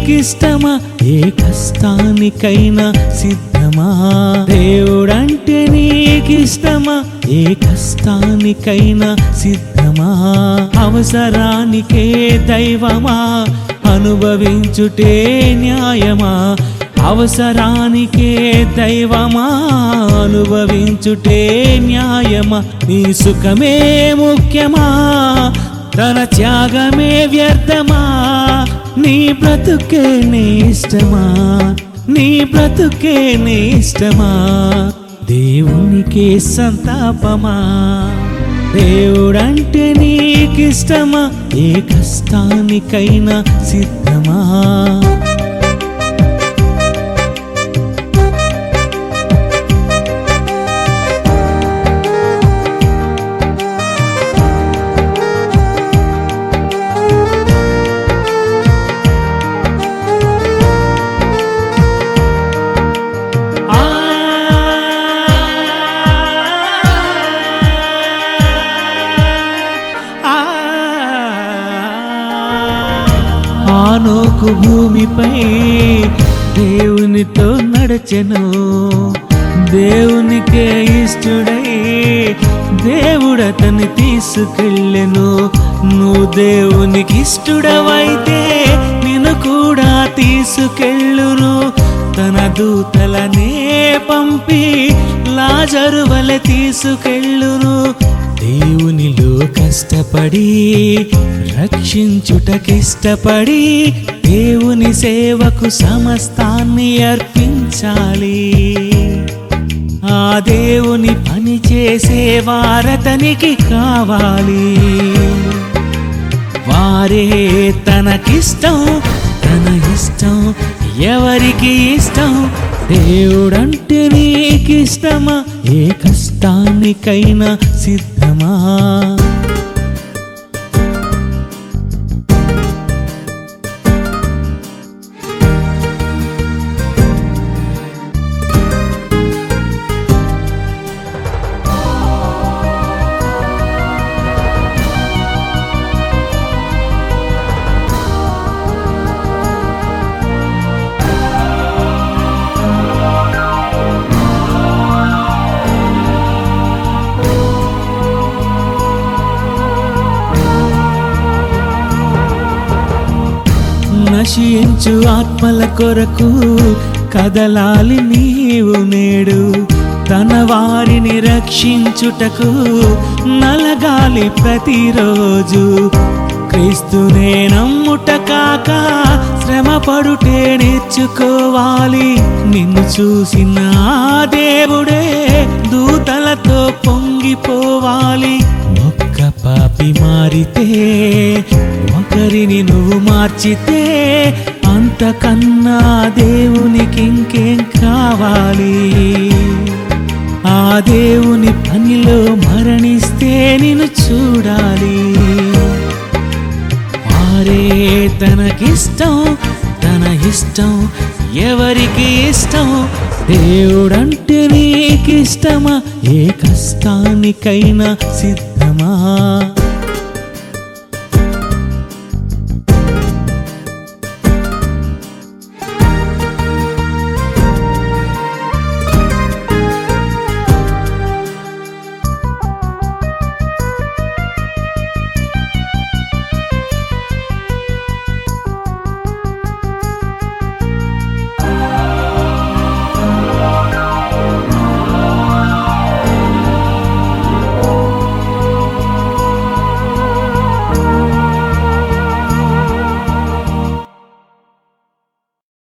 నీకిష్టమా ఏ కష్టానికైనా సిద్ధమా దేవుడంటే నీకిష్టమా ఏ కష్టానికైనా సిద్ధమా అవసరానికే దైవమా అనుభవించుటే న్యాయమా అవసరానికే దైవమా అనుభవించుటే న్యాయమా నీ సుఖమే ముఖ్యమా తన త్యాగమే వ్యర్థమా నీ బ్రతుకే నీ ఇష్టమా నీ బ్రతుకే నీ ఇష్టమా దేవునికే సంతాపమా దేవుడంటే నీకిష్టమా ఏ కష్టానికైనా సిద్ధమా ఆనోకు భూమిపై దేవునితో నడచెను దేవునికే ఇష్టడై దేవుడతని తీసుకెళ్ళెను నువ్వు దేవునికి ఇష్టడవైతే నిన్ను కూడా తీసుకెళ్ళును తన దూతలనే పంపి లాజరు వలె తీసుకెళ్ళును దేవునిలో కష్టపడి రక్షించుటకిష్టపడి దేవుని సేవకు సమస్తాన్ని అర్పించాలి ఆ దేవుని పని చేసే వారతనికి కావాలి వారే తనకిష్టం తన ఇష్టం ఎవరికి ఇష్టం దేవుడంటే నీకిష్టమా ఏ కష్టానికైనా సిద్ధమా నశించు ఆత్మల కొరకు కదలాలి నీవు నేడు తన వారిని రక్షించుటకు నలగాలి ప్రతిరోజు క్రీస్తునే నమ్ముట కాక శ్రమ పడుటే నేర్చుకోవాలి నిన్ను చూసిన ఆ దేవుడే దూతలతో పొంగిపోవాలి ఒక్క పాపి మారితే ఒకరిని నువ్వు మార్చితే అంతకన్నా దేవునికి ఇంకేం కావాలి ఆ దేవుని పనిలో మరణిస్తే నిన్ను చూడాలి వారే తనకిష్టం తన ఇష్టం ఎవరికి ఇష్టం దేవుడంటే నీకిష్టమా ఏ కష్టానికైనా సిద్ధమా